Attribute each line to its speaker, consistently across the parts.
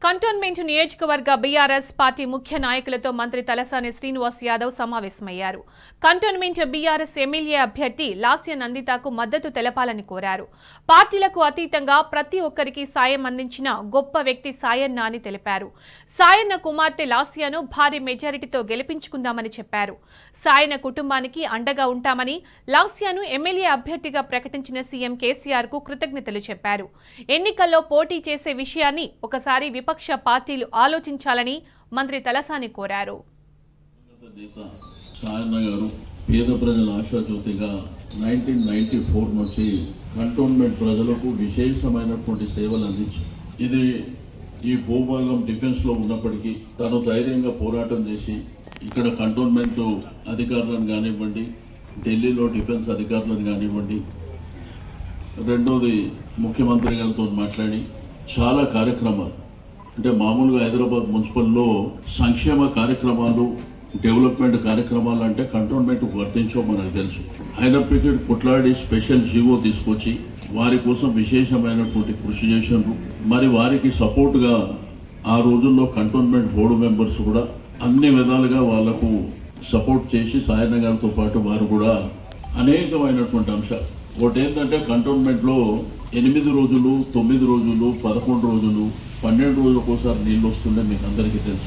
Speaker 1: cantonment నియోజకవర్గ BRS party ముఖ్య నాయకులతో మంత్రి తలసాని శ్రీనివాస్ యాదవ్ సమావేశమయ్యారు కంటోన్మెంట్ బీఆర్ఎస్ ఎమ్మెల్యే అభ్యర్థి లాస్య నందితకు మద్దతు తెలపాలని కోరారు పార్టీలకు అతీతంగా ప్రతి ఒక్కరికి సాయం అందించిన గొప్ప వ్యక్తి సాయన్న అని తెలిపారు సాయన్న కుమార్తె లాస్యను భారీ మెజారిటీతో గెలిపించుకుందామని చెప్పారు సాయన్న కుటుంబానికి అండగా ఉంటామని లాస్యాను ఎమ్మెల్యే అభ్యర్థిగా ప్రకటించిన సీఎం కేసీఆర్ కు కృతజ్ఞతలు చెప్పారు ఎన్నికల్లో పోటీ చేసే విషయాన్ని ఒకసారి విపక్ష పార్టీలు ఆలోచించాలని మంత్రి తలసాని కోరారు
Speaker 2: నేత సాయన్న గారు పేద ప్రజల ఆశాజ్యోతిగా నైన్టీన్ నైన్టీ ఫోర్ నుంచి కంటోన్మెంట్ ప్రజలకు విశేషమైనటువంటి సేవలు అందించారు ఇది ఈ భూభాగం డిఫెన్స్ లో ఉన్నప్పటికీ తను ధైర్యంగా పోరాటం చేసి ఇక్కడ కంటోన్మెంట్ అధికారులను కానివ్వండి ఢిల్లీలో డిఫెన్స్ అధికారులను కానివ్వండి రెండోది ముఖ్యమంత్రి గారితో మాట్లాడి చాలా కార్యక్రమాలు అంటే మామూలుగా హైదరాబాద్ మున్సిపల్లో సంక్షేమ కార్యక్రమాలు డెవలప్మెంట్ కార్యక్రమాలు అంటే కంటోన్మెంట్ వర్తించో మనకు తెలుసు అయినప్పటికీ కొట్లాడి స్పెషల్ జీవో తీసుకొచ్చి వారి కోసం విశేషమైనటువంటి కృషి చేసినారు మరి వారికి సపోర్ట్ గా ఆ రోజుల్లో కంటోన్మెంట్ బోర్డు మెంబర్స్ కూడా అన్ని విధాలుగా వాళ్లకు సపోర్ట్ చేసి సాయన్న గారితో పాటు వారు కూడా అనేకమైనటువంటి అంశాలు ఒకటి ఏంటంటే కంటోన్మెంట్ లో ఎనిమిది రోజులు తొమ్మిది రోజులు పదకొండు రోజులు పన్నెండు రోజులకు ఒకసారి నీళ్లు వస్తుండే మీకు అందరికీ తెలుసు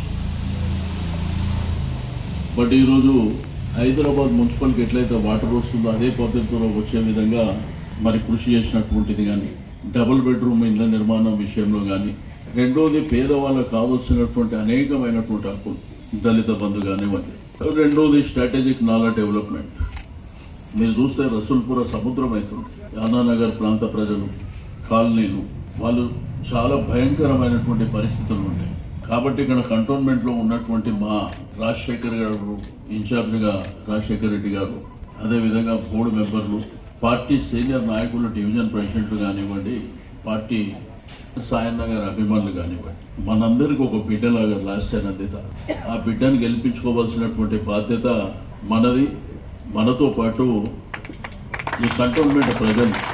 Speaker 2: బట్ ఈరోజు హైదరాబాద్ మున్సిపల్కి ఎట్లయితే వాటర్ వస్తుందో అదే పద్ధతిలో వచ్చే విధంగా మరి కృషి చేసినటువంటిది కానీ డబుల్ బెడ్రూమ్ ఇళ్ల నిర్మాణం విషయంలో కానీ రెండోది పేదవాళ్ళకు కావలసినటువంటి అనేకమైనటువంటి హక్కులు దళిత బంధు కానివ్వండి రెండోది స్ట్రాటజిక్ నాలా డెవలప్మెంట్ మీరు చూస్తే రసూల్పుర సముద్రం అవుతుంది యానానగర్ ప్రాంత ప్రజలు కాలనీలు వాళ్ళు చాలా భయంకరమైనటువంటి పరిస్థితులు ఉంటాయి కాబట్టి ఇక్కడ కంటోన్మెంట్ లో ఉన్నటువంటి మా రాజశేఖర్ గారు ఇన్ఛార్జ్ గా రాజశేఖర్ రెడ్డి గారు అదే విధంగా బోర్డు మెంబర్లు పార్టీ సీనియర్ నాయకులు డివిజన్ ప్రెసిడెంట్లు కానివ్వండి పార్టీ సాయన్న గారి అభిమానులు కానివ్వండి మనందరికి ఒక బిడ్డలాగా లాస్ట్ అన్నదిత ఆ బిడ్డను గెలిపించుకోవాల్సినటువంటి బాధ్యత మనది మనతో పాటు ఈ కంటోన్మెంట్ ప్రజలు